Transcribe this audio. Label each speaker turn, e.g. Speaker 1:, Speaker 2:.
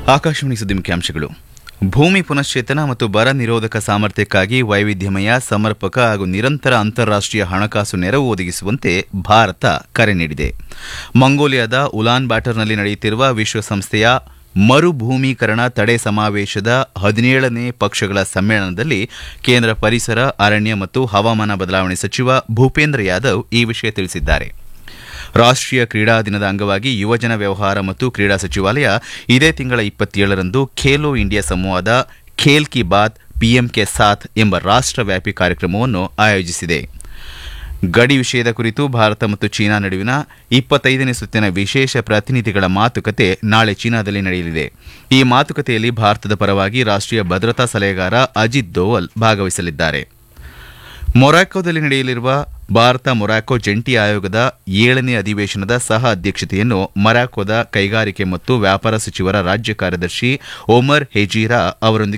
Speaker 1: ಆಕಾಶವಾಣಿ ಸುದ್ದಿ ಮುಖ್ಯಾಂಶಗಳು ಭೂಮಿ ಪುನಶ್ಚೇತನ ಮತ್ತು ಬರ ನಿರೋಧಕ ಸಾಮರ್ಥ್ಯಕ್ಕಾಗಿ ವೈವಿಧ್ಯಮಯ ಸಮರ್ಪಕ ಹಾಗೂ ನಿರಂತರ ಅಂತಾರಾಷ್ಟೀಯ ಹಣಕಾಸು ನೆರವು ಒದಗಿಸುವಂತೆ ಭಾರತ ಕರೆ ನೀಡಿದೆ ಮಂಗೋಲಿಯಾದ ಉಲಾನ್ ಬ್ಯಾಟರ್ನಲ್ಲಿ ನಡೆಯುತ್ತಿರುವ ವಿಶ್ವಸಂಸ್ಥೆಯ ಮರುಭೂಮೀಕರಣ ತಡೆ ಸಮಾವೇಶದ ಹದಿನೇಳನೇ ಪಕ್ಷಗಳ ಸಮ್ಮೇಳನದಲ್ಲಿ ಕೇಂದ್ರ ಪರಿಸರ ಅರಣ್ಯ ಮತ್ತು ಹವಾಮಾನ ಬದಲಾವಣೆ ಸಚಿವ ಭೂಪೇಂದ್ರ ಯಾದವ್ ಈ ವಿಷಯ ತಿಳಿಸಿದ್ದಾರೆ ರಾಷ್ಟೀಯ ಕ್ರೀಡಾ ದಿನದ ಅಂಗವಾಗಿ ಯುವಜನ ವ್ಯವಹಾರ ಮತ್ತು ಕ್ರೀಡಾ ಸಚಿವಾಲಯ ಇದೇ ತಿಂಗಳ ಇಪ್ಪತ್ತೇಳರಂದು ಖೇಲೋ ಇಂಡಿಯಾ ಸಂವಾದ ಖೇಲ್ ಕಿ ಬಾತ್ ಪಿಎಂ ಕೆ ಸಾಥ್ ಎಂಬ ರಾಷ್ಟವ್ಯಾಪಿ ಕಾರ್ಯಕ್ರಮವನ್ನು ಆಯೋಜಿಸಿದೆ ಗಡಿ ವಿಷಯದ ಕುರಿತು ಭಾರತ ಮತ್ತು ಚೀನಾ ನಡುವಿನ ಇಪ್ಪತ್ತೈದನೇ ಸುತ್ತಿನ ವಿಶೇಷ ಪ್ರತಿನಿಧಿಗಳ ಮಾತುಕತೆ ನಾಳೆ ಚೀನಾದಲ್ಲಿ ನಡೆಯಲಿದೆ ಈ ಮಾತುಕತೆಯಲ್ಲಿ ಭಾರತದ ಪರವಾಗಿ ರಾಷ್ಟೀಯ ಭದ್ರತಾ ಸಲಹೆಗಾರ ಅಜಿತ್ ದೋವಲ್ ಭಾಗವಹಿಸಲಿದ್ದಾರೆ ಮೊರಾಕೋದಲ್ಲಿ ನಡೆಯಲಿರುವ ಭಾರತ ಮೊರಾಕೊ ಜಂಟಿ ಆಯೋಗದ ಏಳನೇ ಅಧಿವೇಶನದ ಸಹ ಅಧ್ಯಕ್ಷತೆಯನ್ನು ಮೊರಾಕೋದ ಕೈಗಾರಿಕೆ ಮತ್ತು ವ್ಯಾಪಾರ ಸಚಿವರ ರಾಜ್ಯ ಕಾರ್ಯದರ್ಶಿ ಒಮರ್ ಹೆಜೀರಾ ಅವರೊಂದಿಗೆ